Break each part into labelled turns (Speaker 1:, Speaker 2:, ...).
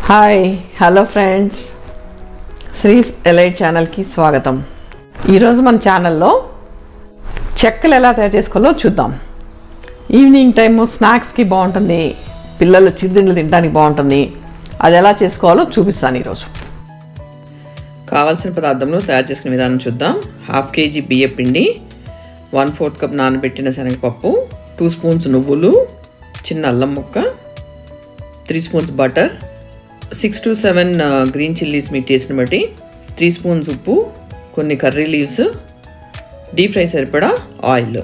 Speaker 1: Hi hello friends Sri's elite ఛానల్కి స్వాగతం ఈరోజు మన ఛానల్లో చెక్కలు ఎలా తయారు చేసుకోవాలో చూద్దాం ఈవినింగ్ టైము స్నాక్స్కి బాగుంటుంది పిల్లలు చిరుతిండ్లు తినడానికి బాగుంటుంది అది ఎలా చేసుకోవాలో చూపిస్తాను ఈరోజు కావాల్సిన పదార్థంలో తయారు చేసుకునే విధానం చూద్దాం హాఫ్ కేజీ బియ్య పిండి వన్ ఫోర్త్ కప్ నానబెట్టిన శనగపప్పు టూ స్పూన్స్ నువ్వులు చిన్న అల్లం ముక్క three spoons butter six to seven green chillies మీ టేస్ట్ని బట్టి త్రీ స్పూన్స్ ఉప్పు కొన్ని కర్రీ లీవ్స్ డీప్ ఫ్రై సరిపడా ఆయిల్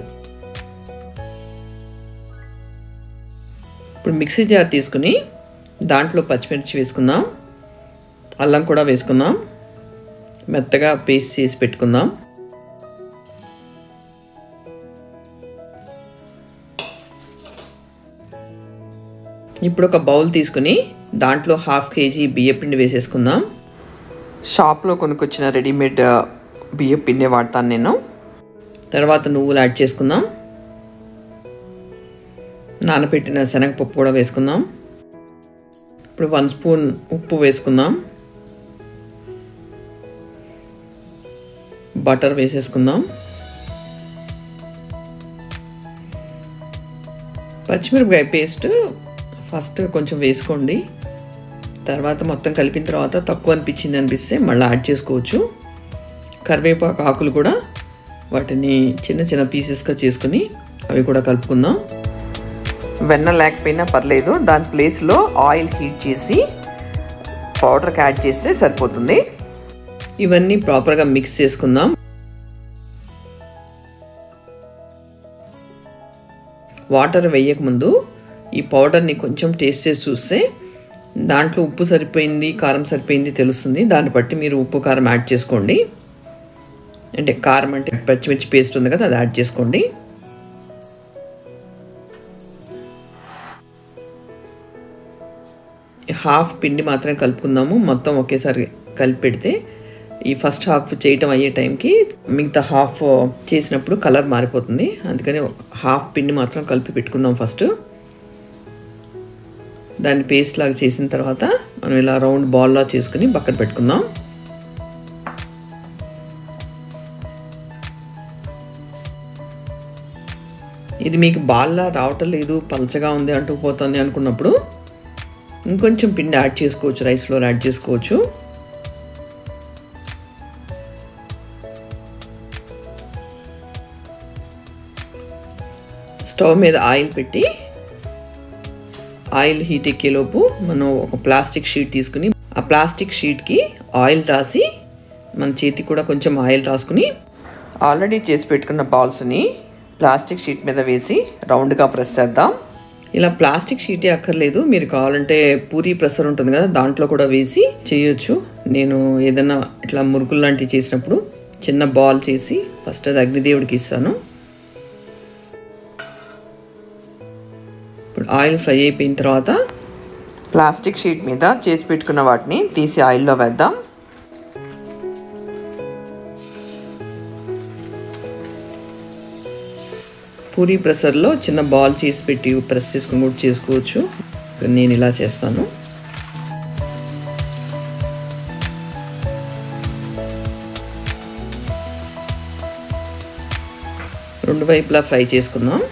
Speaker 1: ఇప్పుడు మిక్సీ జార్ తీసుకుని దాంట్లో పచ్చిమిర్చి వేసుకుందాం అల్లం కూడా వేసుకుందాం మెత్తగా పేస్ట్ చేసి పెట్టుకుందాం ఇప్పుడు ఒక బౌల్ తీసుకుని దాంట్లో హాఫ్ కేజీ బియ్య పిండి వేసేసుకుందాం షాప్లో కొనుక్కొచ్చిన రెడీమేడ్ బియ్య పిండి వాడతాను నేను తర్వాత నువ్వులు యాడ్ చేసుకుందాం నానబెట్టిన శనగపప్పు కూడా వేసుకుందాం ఇప్పుడు వన్ స్పూన్ ఉప్పు వేసుకుందాం బటర్ వేసేసుకుందాం పచ్చిమిరపకాయ పేస్ట్ ఫస్ట్ కొంచెం వేసుకోండి తర్వాత మొత్తం కలిపిన తర్వాత తక్కువ అనిపించింది అనిపిస్తే మళ్ళీ యాడ్ చేసుకోవచ్చు కరివేపాకు ఆకులు కూడా వాటిని చిన్న చిన్న పీసెస్గా చేసుకుని అవి కూడా కలుపుకుందాం వెన్న లేకపోయినా పర్లేదు దాని ప్లేస్లో ఆయిల్ హీట్ చేసి పౌడర్కి యాడ్ చేస్తే సరిపోతుంది ఇవన్నీ ప్రాపర్గా మిక్స్ చేసుకుందాం వాటర్ వేయకముందు ఈ పౌడర్ని కొంచెం టేస్ట్ చేసి చూస్తే దాంట్లో ఉప్పు సరిపోయింది కారం సరిపోయింది తెలుస్తుంది దాన్ని బట్టి మీరు ఉప్పు కారం యాడ్ చేసుకోండి అంటే కారం అంటే పచ్చిమిర్చి పేస్ట్ ఉంది కదా అది యాడ్ చేసుకోండి హాఫ్ పిండి మాత్రమే కలుపుకుందాము మొత్తం ఒకేసారి కలిపి పెడితే ఈ ఫస్ట్ హాఫ్ చేయటం అయ్యే టైంకి మిగతా హాఫ్ చేసినప్పుడు కలర్ మారిపోతుంది అందుకని హాఫ్ పిండి మాత్రం కలిపి పెట్టుకుందాం ఫస్ట్ దాన్ని పేస్ట్ లాగా చేసిన తర్వాత మనం ఇలా రౌండ్ బాల్లా చేసుకుని పక్కన పెట్టుకుందాం ఇది మీకు బాల్లా రావటం లేదు పలచగా ఉంది అంటూ పోతుంది అనుకున్నప్పుడు ఇంకొంచెం పిండి యాడ్ చేసుకోవచ్చు రైస్ ఫ్లోర్ యాడ్ చేసుకోవచ్చు స్టవ్ మీద ఆయిల్ పెట్టి ఆయిల్ హీట్ ఎక్కేలోపు మనం ఒక ప్లాస్టిక్ షీట్ తీసుకుని ఆ ప్లాస్టిక్ షీట్కి ఆయిల్ రాసి మన చేతికి కూడా కొంచెం ఆయిల్ రాసుకుని ఆల్రెడీ చేసి పెట్టుకున్న బాల్స్ని ప్లాస్టిక్ షీట్ మీద వేసి రౌండ్గా ప్రెస్ చేద్దాం ఇలా ప్లాస్టిక్ షీటే అక్కర్లేదు మీరు కావాలంటే పూరీ ప్రెసర్ ఉంటుంది కదా దాంట్లో కూడా వేసి చేయొచ్చు నేను ఏదైనా ఇట్లా మురుకులు లాంటివి చేసినప్పుడు చిన్న బాల్ చేసి ఫస్ట్ అది అగ్నిదేవుడికి ఇస్తాను ఇప్పుడు ఆయిల్ ఫ్రై అయిపోయిన తర్వాత ప్లాస్టిక్ షీట్ మీద చేసి పెట్టుకున్న వాటిని తీసి ఆయిల్లో వేద్దాం పూరీ ప్రెసర్లో చిన్న బాల్ చేసి పెట్టి ప్రెస్ చేసుకుని కూడా చేసుకోవచ్చు నేను ఇలా చేస్తాను రెండు వైపులా ఫ్రై చేసుకుందాం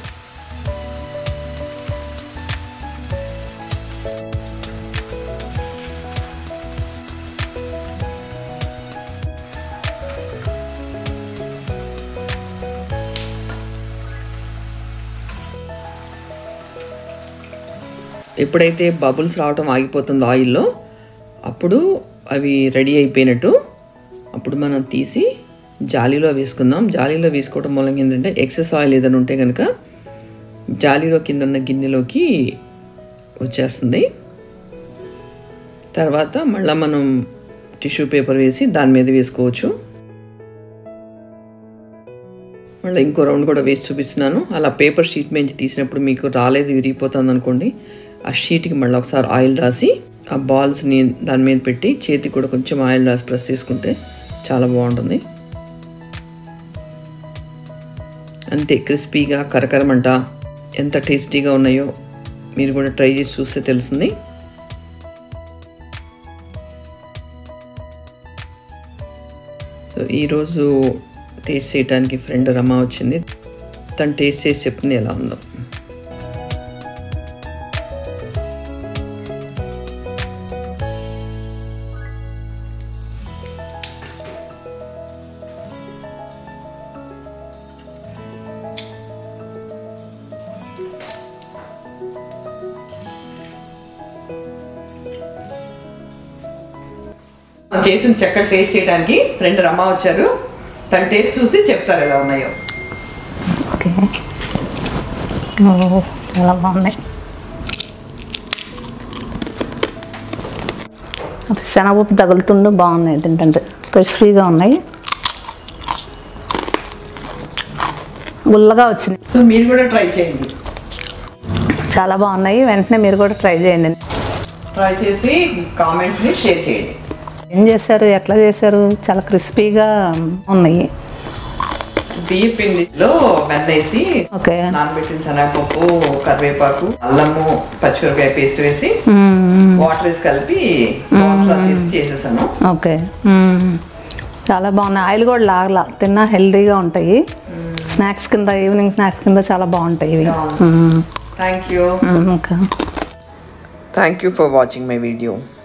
Speaker 1: ఎప్పుడైతే బబుల్స్ రావటం ఆగిపోతుందో ఆయిల్లో అప్పుడు అవి రెడీ అయిపోయినట్టు అప్పుడు మనం తీసి జాలీలో వేసుకుందాం జాలీలో వేసుకోవడం మూలంగా ఏంటంటే ఎక్సెస్ ఆయిల్ ఏదైనా ఉంటే కనుక జాలీలో కింద ఉన్న గిన్నెలోకి వచ్చేస్తుంది తర్వాత మళ్ళీ మనం టిష్యూ పేపర్ వేసి దాని మీద వేసుకోవచ్చు మళ్ళీ ఇంకో రౌండ్ కూడా వేసి చూపిస్తున్నాను అలా పేపర్ షీట్ మీద తీసినప్పుడు మీకు రాలేదు విరిగిపోతుంది అనుకోండి ఆ షీట్కి మళ్ళీ ఒకసారి ఆయిల్ రాసి ఆ బాల్స్ని దాని మీద పెట్టి చేతికి కూడా కొంచెం ఆయిల్ రాసి ప్రెస్ చేసుకుంటే చాలా బాగుంటుంది అంతే క్రిస్పీగా కరకరమంట ఎంత టేస్టీగా ఉన్నాయో మీరు కూడా ట్రై చేసి చూస్తే తెలుస్తుంది సో ఈరోజు టేస్ట్ చేయడానికి ఫ్రెండ్ రమ వచ్చింది తను టేస్ట్ చేసి చెప్తుంది ఎలా ఉందో మనం చేసిన చెక్క టేస్ట్ చేయడానికి ఫ్రెండ్ రమ్మ వచ్చారు తన టేస్ట్ చూసి చెప్తారు ఎలా ఉన్నాయో
Speaker 2: ఓకే ఓ, చాలా బాగున్నాయి శనగపప్పు తగులుతుండే బాగున్నాయి ఏంటంటే క్రిస్పీగా ఉన్నాయి గుల్లగా వచ్చినాయి
Speaker 1: సో మీరు కూడా ట్రై చేయండి
Speaker 2: చాలా బాగున్నాయి వెంటనే మీరు కూడా ట్రై చేయండి
Speaker 1: ట్రై చేసి కామెంట్స్ని షేర్ చేయండి
Speaker 2: ఏం చేశారు ఎట్లా చేశారు చాలా క్రిస్పీగా ఉన్నాయి
Speaker 1: బియ్య పిండిలో వెన్నేసి
Speaker 2: ఓకే
Speaker 1: నానబెట్టిన శనగపప్పు కరివేపాకు అల్లము పచ్చిమిరపకాయ పేస్ట్ వేసి
Speaker 2: మ్మ్.
Speaker 1: వాటర్ వేసి కలిపి balls లా చేసి చేసేసాను
Speaker 2: ఓకే మ్మ్. చాలా బాగున్నాయి ఆయిల్ కూడా లాగలా తిన్నా హెల్తీగా ఉంటాయి స్నాక్స్ కింద ఈవినింగ్ స్నాక్స్ కింద చాలా బాగుంటాయి ఇవి మ్మ్.
Speaker 1: Thank you
Speaker 2: hmm. ఇంకా
Speaker 1: thank you for watching my video